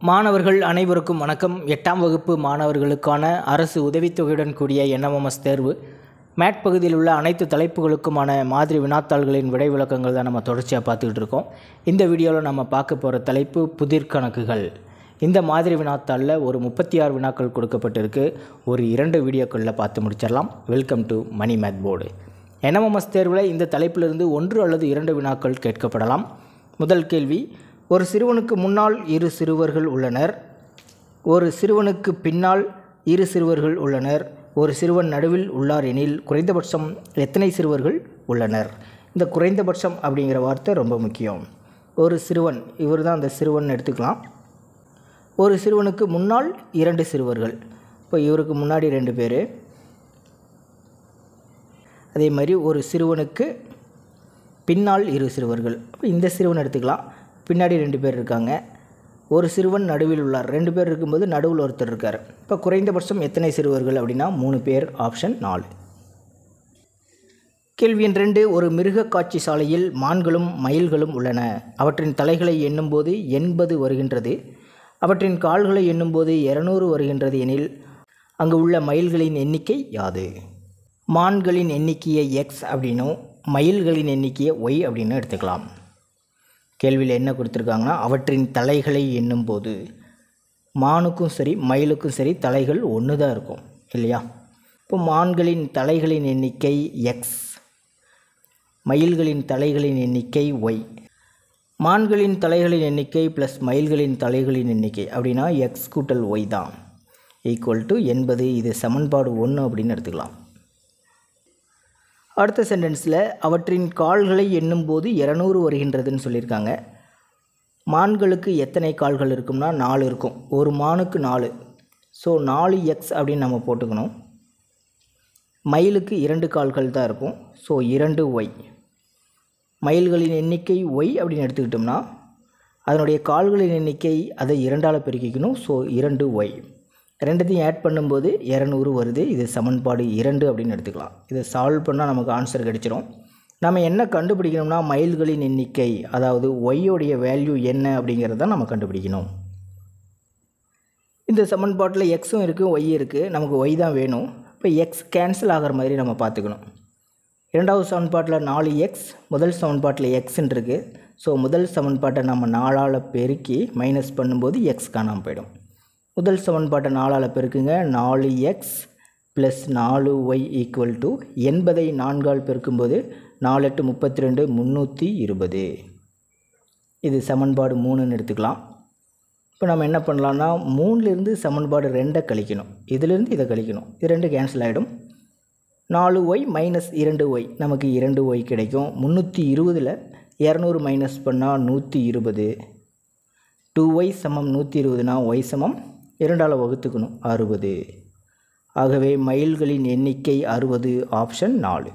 மாணவர்கள் அனைவருக்கும் வணக்கம் எட்டாம் வகுப்பு மாணவர்களுக்கான அரசு உதவித்தொகையுடன் கூடிய என்எம்எஸ் தேர்வு மேட் பகுதியில் உள்ள அனைத்து தலைப்புகளுக்குமான மாதிரி வினாத்தாள்களின் விடை விளக்கங்கள் தான் நம்ம தொடர்ச்சியாக பார்த்துக்கிட்டு இருக்கோம் இந்த வீடியோவில் நம்ம பார்க்க போகிற தலைப்பு புதிர் கணக்குகள் இந்த மாதிரி வினாத்தாளில் ஒரு முப்பத்தி ஆறு வினாக்கள் கொடுக்கப்பட்டிருக்கு ஒரு இரண்டு வீடியோக்களில் பார்த்து முடிச்சிடலாம் welcome to Mani math board NMS தேர்வில் இந்த தலைப்பிலிருந்து ஒன்று அல்லது இரண்டு வினாக்கள் கேட்கப்படலாம் முதல் கேள்வி ஒரு சிறுவனுக்கு முன்னால் இரு சிறுவர்கள் உள்ளனர் ஒரு சிறுவனுக்கு பின்னால் இரு சிறுவர்கள் உள்ளனர் ஒரு சிறுவன் நடுவில் உள்ளார் எனில் குறைந்தபட்சம் எத்தனை சிறுவர்கள் உள்ளனர் இந்த குறைந்தபட்சம் அப்படிங்கிற வார்த்தை ரொம்ப முக்கியம் ஒரு சிறுவன் இவர் தான் அந்த சிறுவன் எடுத்துக்கலாம் ஒரு சிறுவனுக்கு முன்னால் இரண்டு சிறுவர்கள் இப்போ இவருக்கு முன்னாடி ரெண்டு பேர் அதே மாதிரி ஒரு சிறுவனுக்கு பின்னால் இரு சிறுவர்கள் அப்போ இந்த சிறுவன் எடுத்துக்கலாம் பின்னாடி ரெண்டு பேர் இருக்காங்க ஒரு சிறுவன் நடுவில் உள்ளார் ரெண்டு பேர் இருக்கும்போது நடுவில் ஒருத்தர் இருக்கார் இப்போ குறைந்தபட்சம் எத்தனை சிறுவர்கள் அப்படின்னா மூணு பேர் ஆப்ஷன் நாலு கேள்வி எண் ரெண்டு ஒரு மிருக காட்சி சாலையில் மான்களும் மயில்களும் உள்ளன அவற்றின் தலைகளை எண்ணும்போது எண்பது வருகின்றது அவற்றின் கால்களை எண்ணும்போது இரநூறு வருகின்றது எனில் அங்கு உள்ள மயில்களின் எண்ணிக்கை யாது மான்களின் எண்ணிக்கையை எக்ஸ் அப்படின்னும் மயில்களின் எண்ணிக்கையை ஒய் அப்படின்னு எடுத்துக்கலாம் கேள்வியில் என்ன கொடுத்துருக்காங்கன்னா அவற்றின் தலைகளை எண்ணும்போது மானுக்கும் சரி மயிலுக்கும் சரி தலைகள் ஒன்று தான் இருக்கும் இல்லையா இப்போ மான்களின் தலைகளின் எண்ணிக்கை எக்ஸ் மயில்களின் தலைகளின் எண்ணிக்கை ஒய் மான்களின் தலைகளின் எண்ணிக்கை ப்ளஸ் மயில்களின் தலைகளின் எண்ணிக்கை அப்படின்னா எக்ஸ் கூட்டல் ஒய் தான் ஈக்குவல் டு எண்பது இது சமன்பாடு ஒன்று அப்படின்னு எடுத்துக்கலாம் அடுத்த சென்டென்ஸில் அவற்றின் கால்களை எண்ணும்போது இரநூறு வருகின்றதுன்னு சொல்லியிருக்காங்க மான்களுக்கு எத்தனை கால்கள் இருக்கும்னா நாலு இருக்கும் ஒரு மானுக்கு நாலு ஸோ நாலு எக்ஸ் அப்படின்னு நம்ம போட்டுக்கணும் மயிலுக்கு இரண்டு கால்கள் தான் இருக்கும் ஸோ இரண்டு ஒய் மயில்களின் எண்ணிக்கை ஒய் அப்படின்னு எடுத்துக்கிட்டோம்னா அதனுடைய கால்களின் எண்ணிக்கை அதை இரண்டால் பெருக்கிக்கணும் ஸோ இரண்டு ஒய் ரெண்டுத்தையும் ஆட் பண்ணும்போது இரநூறு வருது இது சமன்பாடு இரண்டு அப்படின்னு எடுத்துக்கலாம் இதை சால்வ் பண்ணால் நமக்கு ஆன்சர் கிடைச்சிரும் நம்ம என்ன கண்டுபிடிக்கணும்னா மைல்களின் எண்ணிக்கை அதாவது ஒய்யோடைய வேல்யூ என்ன அப்படிங்கிறத நம்ம கண்டுபிடிக்கணும் இந்த சமன்பாட்டில் எக்ஸும் இருக்குது ஒய் இருக்குது நமக்கு ஒய் தான் வேணும் இப்போ எக்ஸ் கேன்சல் ஆகிற மாதிரி நம்ம பார்த்துக்கணும் இரண்டாவது சமன்பாட்டில் நாலு எக்ஸ் முதல் சமன்பாட்டில் எக்ஸ்ன்னு இருக்குது ஸோ முதல் சமன்பாட்டை நம்ம நாலால் பெருக்கி மைனஸ் பண்ணும்போது எக்ஸ் காணாமல் போயிடும் முதல் சமன்பாட்டை நாலால் பெருக்குங்க நாலு எக்ஸ் ப்ளஸ் நாலு ஒய் ஈக்குவல் டு எண்பதை நான்கால் பெருக்கும்போது நாலு எட்டு முப்பத்தி ரெண்டு முந்நூற்றி இருபது இது சமன்பாடு மூணுன்னு எடுத்துக்கலாம் இப்போ நம்ம என்ன பண்ணலான்னா மூணுலேருந்து சமன்பாடு ரெண்டை கழிக்கணும் இதிலேருந்து இதை கழிக்கணும் இது ரெண்டு கேன்சல் ஆகிடும் நாலு ஒய் மைனஸ் இரண்டு ஒய் நமக்கு இரண்டு ஒய் கிடைக்கும் முந்நூற்றி இருபதில் இரநூறு மைனஸ் பண்ணால் நூற்றி இருபது டூ ஒய் சமம் நூற்றி இருபதுனா ஒய் சமம் இரண்டால் வகுத்துக்கணும் அறுபது ஆகவே மைல்களின் எண்ணிக்கை அறுபது ஆப்ஷன் நாலு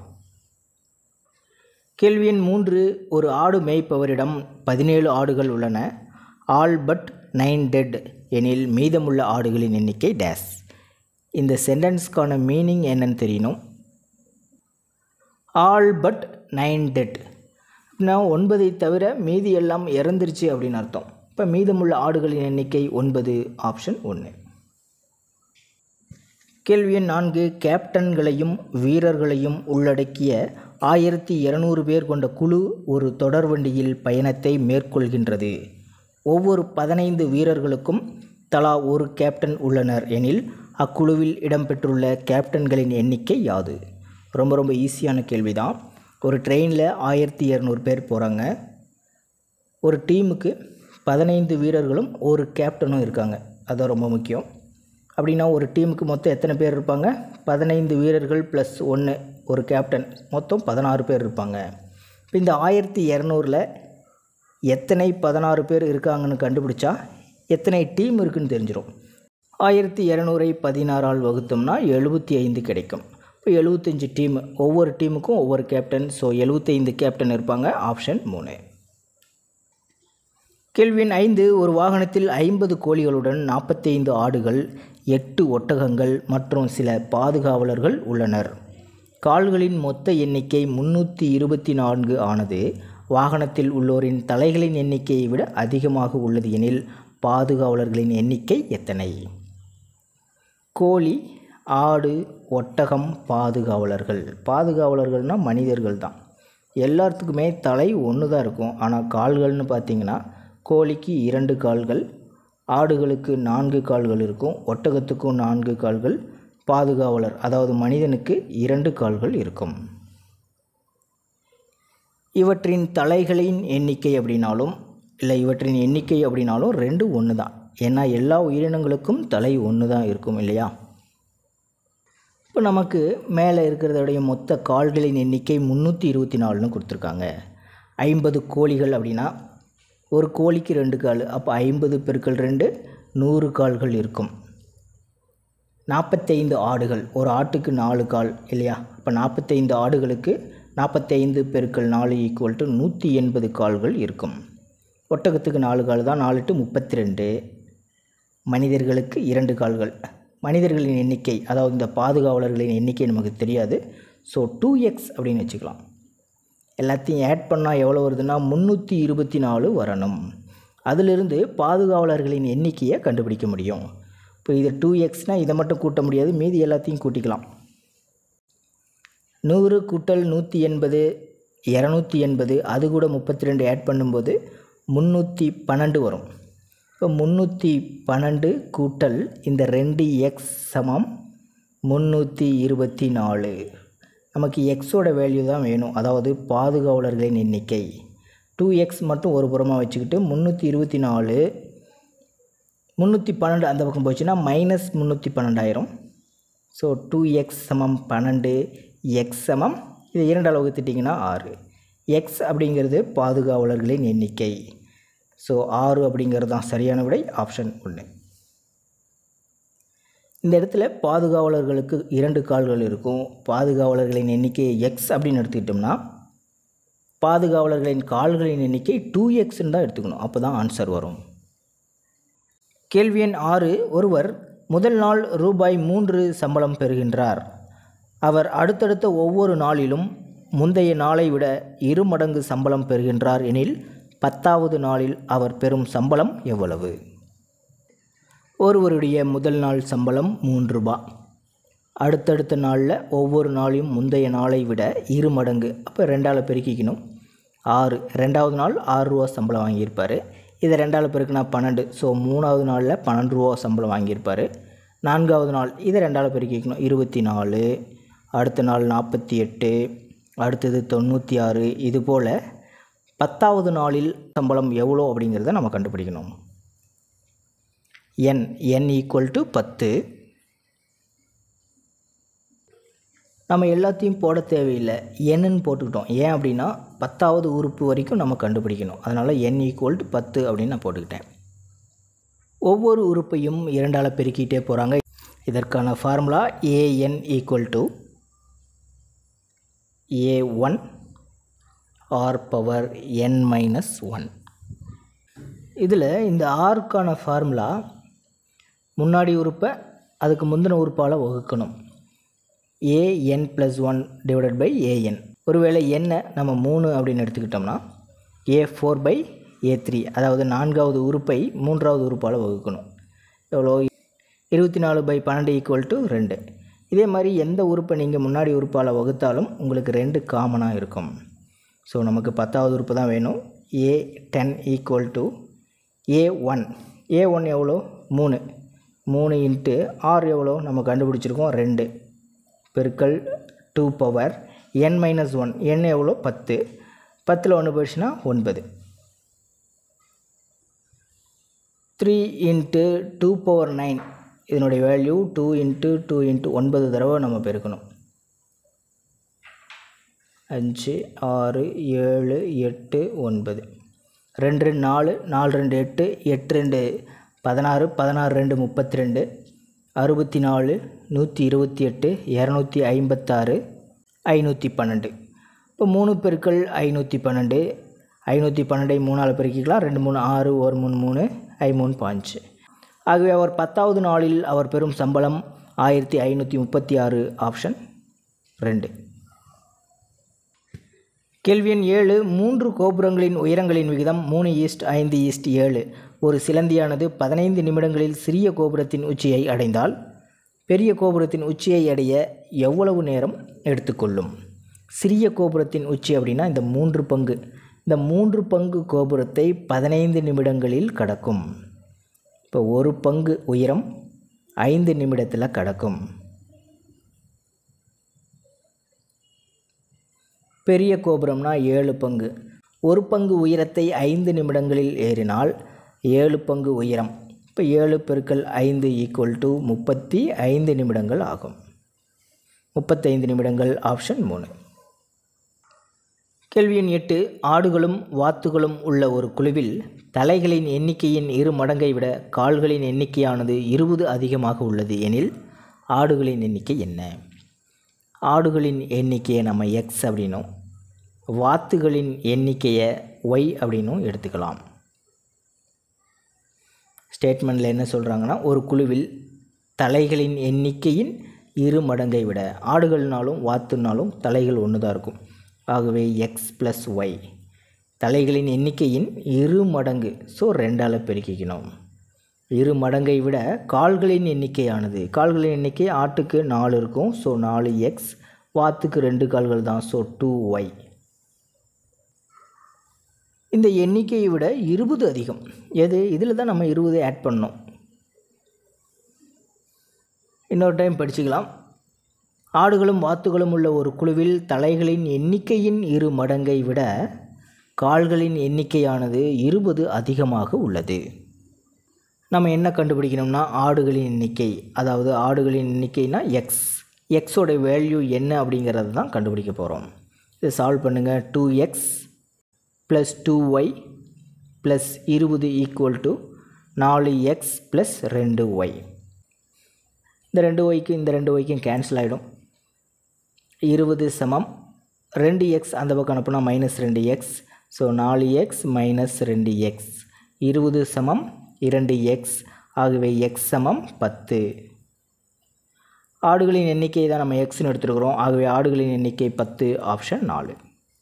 கேள்வி எண் மூன்று ஒரு ஆடு மேய்ப்பவரிடம் பதினேழு ஆடுகள் உள்ளன ஆல் பட் நைன் டெட் எனில் மீதமுள்ள ஆடுகளின் எண்ணிக்கை டேஸ் இந்த சென்டென்ஸ்க்கான மீனிங் என்னன்னு தெரியணும் ஆல் பட் நைன் டெட் அப்படின்னா ஒன்பதை தவிர மீதி எல்லாம் இறந்துருச்சு அப்படின்னு அர்த்தம் இப்போ மீதமுள்ள ஆடுகளின் எண்ணிக்கை ஒன்பது ஆப்ஷன் ஒன்று கேள்வி எண் நான்கு கேப்டன்களையும் வீரர்களையும் உள்ளடக்கிய ஆயிரத்தி இரநூறு பேர் கொண்ட குழு ஒரு தொடர்வண்டியில் பயணத்தை மேற்கொள்கின்றது ஒவ்வொரு பதினைந்து வீரர்களுக்கும் தலா ஒரு கேப்டன் உள்ளனர் எனில் அக்குழுவில் இடம்பெற்றுள்ள கேப்டன்களின் எண்ணிக்கை யாது ரொம்ப ரொம்ப ஈஸியான கேள்வி தான் ஒரு ட்ரெயினில் ஆயிரத்தி இரநூறு பேர் போகிறாங்க ஒரு டீமுக்கு பதினைந்து வீரர்களும் ஒரு கேப்டனும் இருக்காங்க அதுதான் ரொம்ப முக்கியம் அப்படின்னா ஒரு டீமுக்கு மொத்தம் எத்தனை பேர் இருப்பாங்க பதினைந்து வீரர்கள் ப்ளஸ் ஒன்று ஒரு கேப்டன் மொத்தம் பதினாறு பேர் இருப்பாங்க இப்போ இந்த ஆயிரத்தி இரநூறில் எத்தனை பதினாறு பேர் இருக்காங்கன்னு கண்டுபிடிச்சா எத்தனை டீம் இருக்குன்னு தெரிஞ்சிடும் ஆயிரத்தி இரநூறை பதினாறால் வகுத்தோம்னா எழுபத்தி ஐந்து கிடைக்கும் இப்போ எழுபத்தஞ்சு டீம் ஒவ்வொரு டீமுக்கும் ஒவ்வொரு கேப்டன் ஸோ எழுபத்தைந்து கேப்டன் இருப்பாங்க ஆப்ஷன் மூணு கேள்வியின் ஐந்து ஒரு வாகனத்தில் ஐம்பது கோழிகளுடன் நாற்பத்தி ஐந்து ஆடுகள் எட்டு ஒட்டகங்கள் மற்றும் சில பாதுகாவலர்கள் உள்ளனர் கால்களின் மொத்த எண்ணிக்கை முன்னூற்றி இருபத்தி நான்கு ஆனது வாகனத்தில் உள்ளோரின் தலைகளின் எண்ணிக்கையை விட அதிகமாக உள்ளது எனில் பாதுகாவலர்களின் எண்ணிக்கை எத்தனை கோழி ஆடு ஒட்டகம் பாதுகாவலர்கள் பாதுகாவலர்கள்னால் மனிதர்கள் தான் எல்லாத்துக்குமே தலை ஒன்று தான் இருக்கும் ஆனால் கால்கள்னு பார்த்திங்கன்னா கோழிக்கு இரண்டு கால்கள் ஆடுகளுக்கு நான்கு கால்கள் இருக்கும் ஒட்டகத்துக்கும் நான்கு கால்கள் பாதுகாவலர் அதாவது மனிதனுக்கு இரண்டு கால்கள் இருக்கும் இவற்றின் தலைகளின் எண்ணிக்கை அப்படின்னாலும் இல்லை இவற்றின் எண்ணிக்கை அப்படின்னாலும் ரெண்டு ஒன்று தான் ஏன்னா எல்லா உயிரினங்களுக்கும் தலை ஒன்று தான் இருக்கும் இல்லையா இப்போ நமக்கு மேலே இருக்கிறதோடைய மொத்த கால்களின் எண்ணிக்கை முந்நூற்றி இருபத்தி நாலுன்னு கொடுத்துருக்காங்க ஐம்பது கோழிகள் அப்படின்னா ஒரு கோழிக்கு ரெண்டு கால் அப்போ ஐம்பது பெருக்கள் ரெண்டு நூறு கால்கள் இருக்கும் நாற்பத்தைந்து ஆடுகள் ஒரு ஆட்டுக்கு நாலு கால் இல்லையா அப்போ நாற்பத்தைந்து ஆடுகளுக்கு நாற்பத்தைந்து பெருக்கள் நாலு ஈக்குவல் டு நூற்றி எண்பது கால்கள் இருக்கும் ஒட்டகத்துக்கு நாலு கால் தான் நாலு டு முப்பத்தி ரெண்டு மனிதர்களுக்கு இரண்டு கால்கள் மனிதர்களின் எண்ணிக்கை அதாவது இந்த பாதுகாவலர்களின் எண்ணிக்கை நமக்கு தெரியாது ஸோ டூ எக்ஸ் அப்படின்னு வச்சுக்கலாம் எல்லாத்தையும் ஆட் பண்ணால் எவ்வளோ வருதுன்னா முந்நூற்றி இருபத்தி நாலு வரணும் அதிலிருந்து பாதுகாவலர்களின் எண்ணிக்கையை கண்டுபிடிக்க முடியும் இப்போ இது டூ எக்ஸ்னால் இதை மட்டும் கூட்ட முடியாது மீதி எல்லாத்தையும் கூட்டிக்கலாம் நூறு கூட்டல் நூற்றி எண்பது இரநூத்தி எண்பது அது கூட முப்பத்தி ரெண்டு ஆட் பண்ணும்போது முந்நூற்றி பன்னெண்டு வரும் இப்போ முந்நூற்றி பன்னெண்டு கூட்டல் இந்த ரெண்டு எக்ஸ் சமம் முந்நூற்றி இருபத்தி நாலு நமக்கு எக்ஸோட வேல்யூ தான் வேணும் அதாவது பாதுகாவலர்களின் எண்ணிக்கை டூ எக்ஸ் மட்டும் ஒரு புறமாக வச்சுக்கிட்டு முந்நூற்றி இருபத்தி நாலு முந்நூற்றி பன்னெண்டு அந்த பக்கம் போச்சுன்னா மைனஸ் முந்நூற்றி பன்னெண்டாயிரம் ஸோ டூ எக்ஸ் சமம் பன்னெண்டு எக்ஸ் சமம் இதை இரண்டால் வகுத்துட்டிங்கன்னா ஆறு எக்ஸ் அப்படிங்கிறது பாதுகாவலர்களின் எண்ணிக்கை ஸோ ஆறு அப்படிங்கிறது தான் சரியான விடை ஆப்ஷன் ஒன்று இந்த இடத்துல பாதுகாவலர்களுக்கு இரண்டு கால்கள் இருக்கும் பாதுகாவலர்களின் எண்ணிக்கை எக்ஸ் அப்படின்னு எடுத்துக்கிட்டோம்னா பாதுகாவலர்களின் கால்களின் எண்ணிக்கை டூ எக்ஸ்ன்னு தான் எடுத்துக்கணும் அப்போ தான் ஆன்சர் வரும் கேள்வி எண் ஆறு ஒருவர் முதல் நாள் ரூபாய் மூன்று சம்பளம் பெறுகின்றார் அவர் அடுத்தடுத்த ஒவ்வொரு நாளிலும் முந்தைய நாளை விட இரு மடங்கு சம்பளம் பெறுகின்றார் எனில் பத்தாவது நாளில் அவர் பெறும் சம்பளம் எவ்வளவு ஒருவருடைய முதல் நாள் சம்பளம் மூன்று ரூபா அடுத்தடுத்த நாளில் ஒவ்வொரு நாளையும் முந்தைய நாளை விட இரு மடங்கு அப்போ ரெண்டால் பெருக்கிக்கணும் ஆறு ரெண்டாவது நாள் ஆறு ரூபா சம்பளம் வாங்கியிருப்பார் இதை ரெண்டால் பெருக்குனா பன்னெண்டு ஸோ மூணாவது நாளில் பன்னெண்டு ரூபா சம்பளம் வாங்கியிருப்பார் நான்காவது நாள் இதை ரெண்டால் பெருக்கிக்கணும் இருபத்தி நாலு அடுத்த நாள் நாற்பத்தி எட்டு அடுத்தது தொண்ணூற்றி ஆறு இது போல் பத்தாவது நாளில் சம்பளம் எவ்வளோ அப்படிங்கிறத நம்ம கண்டுபிடிக்கணும் என் என் ஈக்குவல் டு பத்து நம்ம எல்லாத்தையும் போட தேவையில்லை என்னன்னு போட்டுக்கிட்டோம் ஏன் அப்படின்னா பத்தாவது உறுப்பு வரைக்கும் நம்ம கண்டுபிடிக்கணும் அதனால் என் ஈக்குவல் டு பத்து அப்படின்னு நான் போட்டுக்கிட்டேன் ஒவ்வொரு உறுப்பையும் இரண்டால் பெருக்கிட்டே போகிறாங்க இதற்கான formula AN equal to A one R power N minus one இதில் இந்த ஆருக்கான ஃபார்முலா முன்னாடி உறுப்பை அதுக்கு முந்தின உறுப்பால் வகுக்கணும் AN plus one divided by AN ஒருவேளை எண்ணை நம்ம மூணு அப்படின்னு எடுத்துக்கிட்டோம்னா A four by A three அதாவது நான்காவது உறுப்பை மூன்றாவது உறுப்பால் வகுக்கணும் எவ்வளோ இருபத்தி நாலு பை பன்னெண்டு ஈக்குவல் டு ரெண்டு இதே மாதிரி எந்த உறுப்பை நீங்கள் முன்னாடி உறுப்பால் வகுத்தாலும் உங்களுக்கு ரெண்டு காமனாக இருக்கும் ஸோ நமக்கு பத்தாவது உறுப்பு தான் வேணும் A ten equal to A one A one எவ்வளோ மூணு மூணு இன்ட்டு ஆறு எவ்வளோ நம்ம கண்டுபிடிச்சிருக்கோம் ரெண்டு பெருக்கல் two power N minus one N எவ்வளோ பத்து பத்தில் ஒன்று போயிடுச்சுன்னா ஒன்பது three into two power nine இதனுடைய value two into two into ஒன்பது தடவை நம்ம பெருக்கணும் அஞ்சு ஆறு ஏழு எட்டு ஒன்பது ரெண்டு ரெண்டு நாலு நாலு ரெண்டு எட்டு எட்டு ரெண்டு பதினாறு பதினாறு ரெண்டு முப்பத்தி ரெண்டு அறுபத்தி நாலு நூற்றி இருபத்தி எட்டு இரநூத்தி ஐம்பத்தாறு ஐநூற்றி பன்னெண்டு இப்போ மூணு பெருக்கள் ஐநூற்றி பன்னெண்டு ஐநூற்றி பன்னெண்டை மூணால் பெருக்கிக்கலாம் ரெண்டு மூணு ஆறு ஒரு மூணு மூணு ஐ மூணு பாஞ்சு ஆகவே அவர் பத்தாவது நாளில் அவர் பெறும் சம்பளம் ஆயிரத்தி ஐநூற்றி முப்பத்தி ஆறு ஆப்ஷன் ரெண்டு கேள்வி எண் ஏழு மூன்று கோபுரங்களின் உயரங்களின் விகிதம் மூணு ஈஸ்ட் ஐந்து ஈஸ்ட் ஏழு ஒரு சிலந்தியானது பதினைந்து நிமிடங்களில் சிறிய கோபுரத்தின் உச்சியை அடைந்தால் பெரிய கோபுரத்தின் உச்சியை அடைய எவ்வளவு நேரம் எடுத்துக்கொள்ளும் சிறிய கோபுரத்தின் உச்சி அப்படின்னா இந்த மூன்று பங்கு இந்த மூன்று பங்கு கோபுரத்தை பதினைந்து நிமிடங்களில் கடக்கும் இப்போ ஒரு பங்கு உயரம் ஐந்து நிமிடத்தில் கடக்கும் பெரிய கோபுரம்னா ஏழு பங்கு ஒரு பங்கு உயரத்தை ஐந்து நிமிடங்களில் ஏறினால் ஏழு பங்கு உயரம் இப்போ ஏழு பெருக்கல் ஐந்து ஈக்குவல் டு முப்பத்தி ஐந்து நிமிடங்கள் ஆகும் முப்பத்தைந்து நிமிடங்கள் ஆப்ஷன் மூணு கேள்வி எண் எட்டு ஆடுகளும் வாத்துகளும் உள்ள ஒரு குழுவில் தலைகளின் எண்ணிக்கையின் இரு மடங்கை விட கால்களின் எண்ணிக்கையானது இருபது அதிகமாக உள்ளது எனில் ஆடுகளின் எண்ணிக்கை என்ன ஆடுகளின் எண்ணிக்கையை நம்ம எக்ஸ் அப்படின்னும் வாத்துகளின் எண்ணிக்கையை ஒய் அப்படின்னும் எடுத்துக்கலாம் ஸ்டேட்மெண்ட்டில் என்ன சொல்கிறாங்கன்னா ஒரு குழுவில் தலைகளின் எண்ணிக்கையின் இரு மடங்கை விட ஆடுகள்னாலும் வாத்துனாலும் தலைகள் ஒன்று தான் இருக்கும் ஆகவே எக்ஸ் ப்ளஸ் ஒய் தலைகளின் எண்ணிக்கையின் இரு மடங்கு ஸோ ரெண்டால் பெருக்கிக்கணும் இரு மடங்கை விட கால்களின் எண்ணிக்கையானது கால்களின் எண்ணிக்கை ஆட்டுக்கு நாலு இருக்கும் ஸோ நாலு எக்ஸ் வாத்துக்கு ரெண்டு கால்கள் தான் ஸோ டூ ஒய் இந்த எண்ணிக்கையை விட இருபது அதிகம் எது இதில் தான் நம்ம இருபது ஆட் பண்ணோம் இன்னொரு டைம் படிச்சுக்கலாம் ஆடுகளும் வாத்துகளும் உள்ள ஒரு குழுவில் தலைகளின் எண்ணிக்கையின் இரு மடங்கை விட கால்களின் எண்ணிக்கையானது இருபது அதிகமாக உள்ளது நம்ம என்ன கண்டுபிடிக்கணும்னா ஆடுகளின் எண்ணிக்கை அதாவது ஆடுகளின் எண்ணிக்கைனா எக்ஸ் எக்ஸோட வேல்யூ என்ன அப்படிங்கிறது தான் கண்டுபிடிக்க போகிறோம் இதை சால்வ் பண்ணுங்கள் two X plus two Y plus இருபது ஈக்குவல் டு நாலு எக்ஸ் ப்ளஸ் ரெண்டு ஒய் இந்த ரெண்டு ஒய்க்கு இந்த ரெண்டு ஒய்க்கும் கேன்சல் ஆகிடும் இருபது சமம் ரெண்டு எக்ஸ் அந்த பக்கம் அனுப்புனா மைனஸ் ரெண்டு எக்ஸ் ஸோ நாலு எக்ஸ் மைனஸ் ரெண்டு எக்ஸ் இருபது சமம் இரண்டு எக்ஸ் ஆகவே எக்ஸ் சமம் பத்து ஆடுகளின் எண்ணிக்கை தான் நம்ம எக்ஸ்னு எடுத்துருக்குறோம் ஆகவே ஆடுகளின் எண்ணிக்கை பத்து ஆப்ஷன் நாலு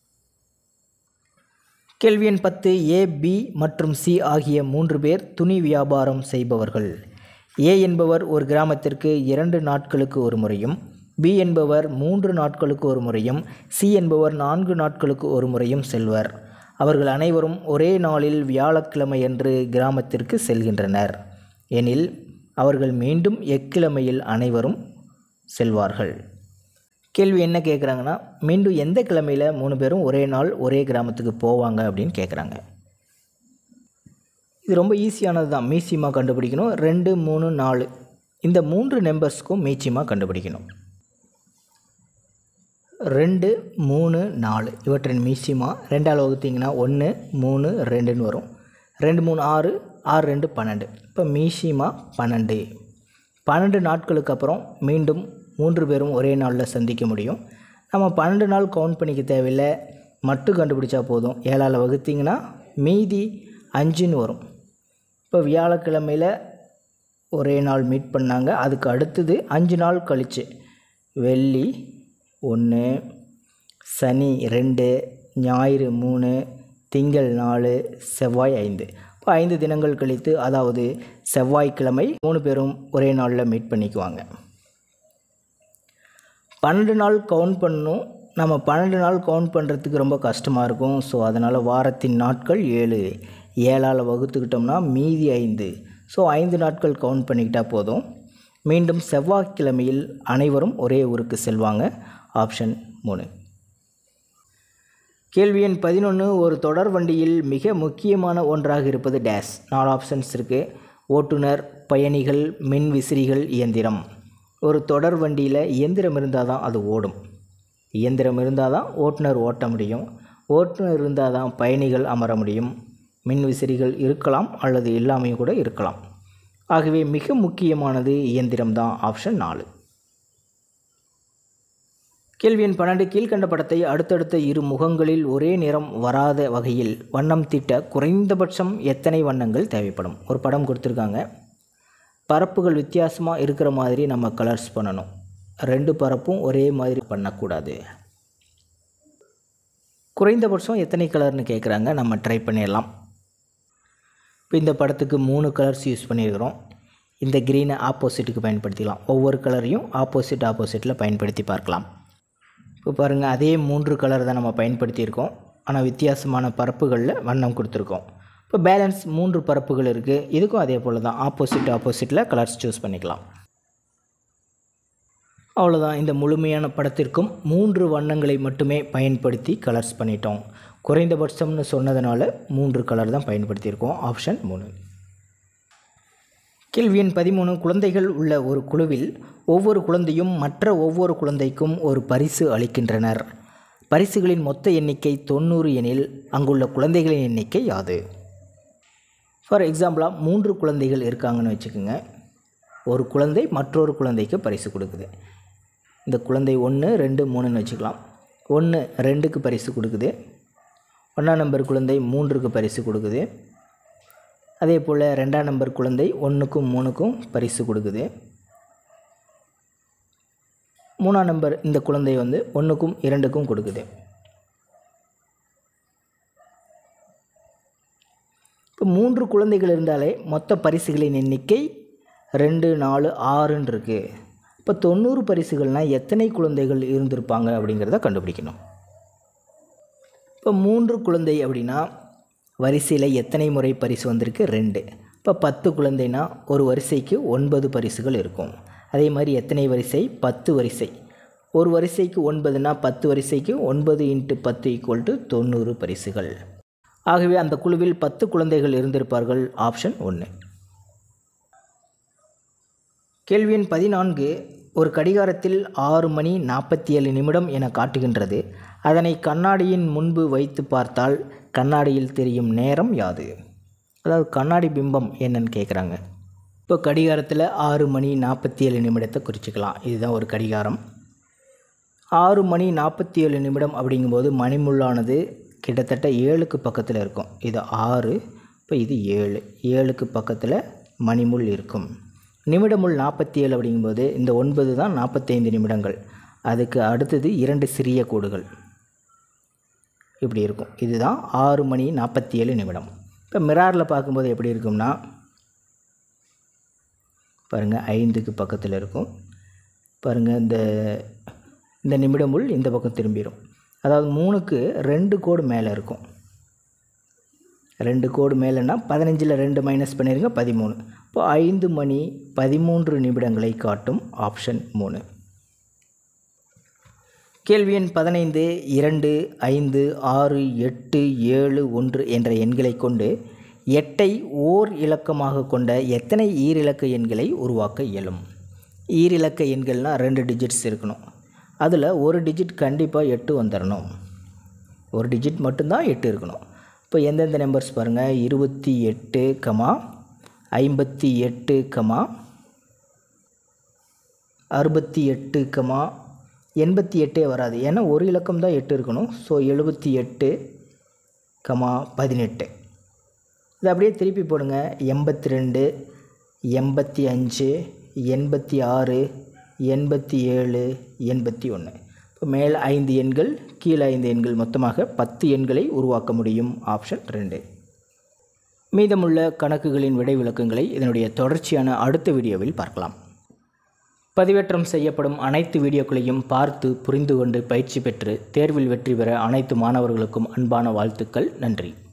கேள்வி எண் பத்து ஏ பி மற்றும் சி ஆகிய மூன்று பேர் துணி வியாபாரம் செய்பவர்கள் ஏ என்பவர் ஒரு கிராமத்திற்கு இரண்டு நாட்களுக்கு ஒரு முறையும் பி என்பவர் மூன்று நாட்களுக்கு ஒரு முறையும் சி என்பவர் நான்கு நாட்களுக்கு ஒரு முறையும் செல்வர் அவர்கள் அனைவரும் ஒரே நாளில் வியாழக்கிழமையன்று கிராமத்திற்கு செல்கின்றனர் எனில் அவர்கள் மீண்டும் எக்கிழமையில் அனைவரும் செல்வார்கள் கேள்வி என்ன கேட்குறாங்கன்னா மீண்டும் எந்த கிழமையில் மூணு பேரும் ஒரே நாள் ஒரே கிராமத்துக்கு போவாங்க அப்படின்னு கேட்குறாங்க இது ரொம்ப ஈஸியானது தான் மீச்சியமாக கண்டுபிடிக்கணும் ரெண்டு மூணு நாலு இந்த மூன்று நம்பர்ஸ்க்கும் மீச்சியமாக கண்டுபிடிக்கணும் ரெண்டு மூணு நாலு இவற்றின் மீச்சியமாக ரெண்டால் வகுத்தீங்கன்னா ஒன்று மூணு ரெண்டுன்னு வரும் ரெண்டு மூணு ஆறு ஆறு ரெண்டு பன்னெண்டு இப்போ மீசியமாக பன்னெண்டு பன்னெண்டு நாட்களுக்கு அப்புறம் மீண்டும் மூன்று பேரும் ஒரே நாளில் சந்திக்க முடியும் நம்ம பன்னெண்டு நாள் கவுண்ட் பண்ணிக்க தேவையில்லை மட்டும் கண்டுபிடிச்சா போதும் ஏழால் வகுத்திங்கன்னா மீதி அஞ்சுன்னு வரும் இப்போ வியாழக்கிழமையில் ஒரே நாள் மீட் பண்ணாங்க அதுக்கு அடுத்தது அஞ்சு நாள் கழிச்சு வெள்ளி ஒன்று சனி ரெண்டு ஞாயிறு மூணு திங்கள் நாலு செவ்வாய் ஐந்து இப்போ ஐந்து தினங்கள் கழித்து அதாவது செவ்வாய்க்கிழமை மூணு பேரும் ஒரே நாளில் மீட் பண்ணிக்குவாங்க பன்னெண்டு நாள் கவுண்ட் பண்ணணும் நம்ம பன்னெண்டு நாள் கவுண்ட் பண்ணுறதுக்கு ரொம்ப கஷ்டமாக இருக்கும் ஸோ அதனால் வாரத்தின் நாட்கள் ஏழு ஏழால் வகுத்துக்கிட்டோம்னா மீதி ஐந்து ஸோ ஐந்து நாட்கள் கவுண்ட் பண்ணிக்கிட்டால் போதும் மீண்டும் செவ்வாய்க்கிழமையில் அனைவரும் ஒரே ஊருக்கு செல்வாங்க ஆப்ஷன் மூணு கேள்வி எண் பதினொன்று ஒரு தொடர் வண்டியில் மிக முக்கியமான ஒன்றாக இருப்பது டேஸ் நாலு ஆப்ஷன்ஸ் இருக்குது ஓட்டுநர் பயணிகள் மின் விசிறிகள் இயந்திரம் ஒரு தொடர் வண்டியில் இயந்திரம் இருந்தால் தான் அது ஓடும் இயந்திரம் இருந்தால் தான் ஓட்டுநர் ஓட்ட முடியும் ஓட்டுநர் இருந்தால் தான் பயணிகள் அமர முடியும் மின் விசிறிகள் இருக்கலாம் அல்லது இல்லாமையும் கூட இருக்கலாம் ஆகவே மிக முக்கியமானது இயந்திரம் தான் ஆப்ஷன் நாலு கேள்வி எண் பன்னெண்டு கீழ்கண்ட படத்தை அடுத்தடுத்த இரு முகங்களில் ஒரே நிறம் வராத வகையில் வண்ணம் தீட்ட குறைந்தபட்சம் எத்தனை வண்ணங்கள் தேவைப்படும் ஒரு படம் கொடுத்துருக்காங்க பரப்புகள் வித்தியாசமாக இருக்கிற மாதிரி நம்ம கலர்ஸ் பண்ணணும் ரெண்டு பரப்பும் ஒரே மாதிரி பண்ணக்கூடாது குறைந்தபட்சம் எத்தனை கலர்னு கேட்குறாங்க நம்ம ட்ரை பண்ணிடலாம் இப்போ இந்த படத்துக்கு மூணு கலர்ஸ் யூஸ் பண்ணியிருக்கிறோம் இந்த க்ரீனை ஆப்போசிட்டுக்கு பயன்படுத்திக்கலாம் ஒவ்வொரு கலரையும் ஆப்போசிட் ஆப்போசிட்டில் பயன்படுத்தி பார்க்கலாம் இப்போ பாருங்கள் அதே மூன்று கலர் தான் நம்ம பயன்படுத்தியிருக்கோம் ஆனால் வித்தியாசமான பரப்புகளில் வண்ணம் கொடுத்துருக்கோம் இப்போ பேலன்ஸ் மூன்று பரப்புகள் இருக்குது இதுக்கும் அதே போல் தான் ஆப்போசிட் ஆப்போசிட்டில் கலர்ஸ் சூஸ் பண்ணிக்கலாம் அவ்வளோதான் இந்த முழுமையான படத்திற்கும் மூன்று வண்ணங்களை மட்டுமே பயன்படுத்தி கலர்ஸ் பண்ணிட்டோம் குறைந்தபட்சம்னு சொன்னதுனால மூன்று கலர் தான் பயன்படுத்தியிருக்கோம் ஆப்ஷன் மூணு கேள்வி எண் பதிமூணு குழந்தைகள் உள்ள ஒரு குழுவில் ஒவ்வொரு குழந்தையும் மற்ற ஒவ்வொரு குழந்தைக்கும் ஒரு பரிசு அளிக்கின்றனர் பரிசுகளின் மொத்த எண்ணிக்கை தொண்ணூறு எனில் அங்குள்ள குழந்தைகளின் எண்ணிக்கை யாது ஃபார் எக்ஸாம்பிளாக மூன்று குழந்தைகள் இருக்காங்கன்னு வச்சுக்கோங்க ஒரு குழந்தை மற்றொரு குழந்தைக்கு பரிசு கொடுக்குது இந்த குழந்தை ஒன்று ரெண்டு மூணுன்னு வச்சுக்கலாம் ஒன்று ரெண்டுக்கு பரிசு கொடுக்குது ஒன்றாம் நம்பர் குழந்தை மூன்றுக்கு பரிசு கொடுக்குது அதே போல் ரெண்டாம் நம்பர் குழந்தை ஒன்றுக்கும் மூணுக்கும் பரிசு கொடுக்குது மூணாம் நம்பர் இந்த குழந்தை வந்து ஒன்றுக்கும் இரண்டுக்கும் கொடுக்குது இப்போ மூன்று குழந்தைகள் இருந்தாலே மொத்த பரிசுகளின் எண்ணிக்கை ரெண்டு நாலு ஆறுன்னு இருக்குது இப்போ தொண்ணூறு பரிசுகள்னால் எத்தனை குழந்தைகள் இருந்திருப்பாங்க அப்படிங்கிறத கண்டுபிடிக்கணும் இப்போ மூன்று குழந்தை அப்படின்னா வரிசையில் எத்தனை முறை பரிசு வந்திருக்கு ரெண்டு இப்போ பத்து குழந்தைனா ஒரு வரிசைக்கு ஒன்பது பரிசுகள் இருக்கும் அதே மாதிரி எத்தனை வரிசை பத்து வரிசை ஒரு வரிசைக்கு ஒன்பதுனா பத்து வரிசைக்கு ஒன்பது இன்ட்டு பத்து ஈக்குவல் டு தொண்ணூறு பரிசுகள் ஆகவே அந்த குழுவில் பத்து குழந்தைகள் இருந்திருப்பார்கள் ஆப்ஷன் ஒன்று கேள்வி எண் பதினான்கு ஒரு கடிகாரத்தில் ஆறு மணி நாற்பத்தி ஏழு நிமிடம் என காட்டுகின்றது அதனை கண்ணாடியின் முன்பு வைத்து பார்த்தால் கண்ணாடியில் தெரியும் நேரம் யாது அதாவது கண்ணாடி பிம்பம் என்னன்னு கேட்குறாங்க இப்போ கடிகாரத்தில் ஆறு மணி நாற்பத்தி ஏழு நிமிடத்தை குறிச்சிக்கலாம் இதுதான் ஒரு கடிகாரம் ஆறு மணி நாற்பத்தி ஏழு நிமிடம் அப்படிங்கும்போது மணிமுள்ளானது கிட்டத்தட்ட ஏழுக்கு பக்கத்தில் இருக்கும் இது ஆறு இப்போ இது ஏழு ஏழுக்கு பக்கத்தில் மணிமுள் இருக்கும் நிமிடமுள் நாற்பத்தி ஏழு அப்படிங்கும்போது இந்த ஒன்பது தான் நாற்பத்தைந்து நிமிடங்கள் அதுக்கு அடுத்தது இரண்டு சிறிய கோடுகள் இப்படி இருக்கும் இதுதான் ஆறு மணி நாற்பத்தி ஏழு நிமிடம் இப்போ மிராரில் பார்க்கும்போது எப்படி இருக்கும்னா பாருங்கள் ஐந்துக்கு பக்கத்தில் இருக்கும் பாருங்கள் இந்த இந்த நிமிடமுள் இந்த பக்கம் திரும்பிடும் அதாவது மூணுக்கு ரெண்டு கோடு மேலே இருக்கும் ரெண்டு கோடு மேலேன்னா பதினஞ்சில் ரெண்டு மைனஸ் பண்ணிடுங்க பதிமூணு இப்போ ஐந்து மணி பதிமூன்று நிமிடங்களை காட்டும் ஆப்ஷன் மூணு கேள்வி எண் பதினைந்து இரண்டு ஐந்து ஆறு எட்டு ஏழு ஒன்று என்ற எண்களை கொண்டு எட்டை ஓர் இலக்கமாக கொண்ட எத்தனை ஈரிலக்க எண்களை உருவாக்க இயலும் ஈரிலக்க எண்கள்னால் ரெண்டு டிஜிட்ஸ் இருக்கணும் அதில் ஒரு டிஜிட் கண்டிப்பாக எட்டு வந்துடணும் ஒரு டிஜிட் மட்டும்தான் எட்டு இருக்கணும் இப்போ எந்தெந்த நம்பர்ஸ் பாருங்கள் இருபத்தி எட்டு கமா ஐம்பத்தி எட்டு கமா அறுபத்தி எட்டு கமா எண்பத்தி எட்டே வராது ஏன்னா ஒரு இலக்கம் தான் எட்டு இருக்கணும் ஸோ எழுபத்தி எட்டு கமா பதினெட்டு இது அப்படியே திருப்பி போடுங்க எண்பத்தி ரெண்டு எண்பத்தி அஞ்சு எண்பத்தி ஆறு எண்பத்தி ஏழு எண்பத்தி ஒன்று இப்போ மேல் ஐந்து எண்கள் கீழே ஐந்து எண்கள் மொத்தமாக பத்து எண்களை உருவாக்க முடியும் ஆப்ஷன் ரெண்டு மீதமுள்ள கணக்குகளின் விடை விளக்கங்களை இதனுடைய தொடர்ச்சியான அடுத்த வீடியோவில் பார்க்கலாம் பதிவேற்றம் செய்யப்படும் அனைத்து வீடியோக்களையும் பார்த்து புரிந்து கொண்டு பயிற்சி பெற்று தேர்வில் வெற்றி பெற அனைத்து மாணவர்களுக்கும் அன்பான வாழ்த்துக்கள் நன்றி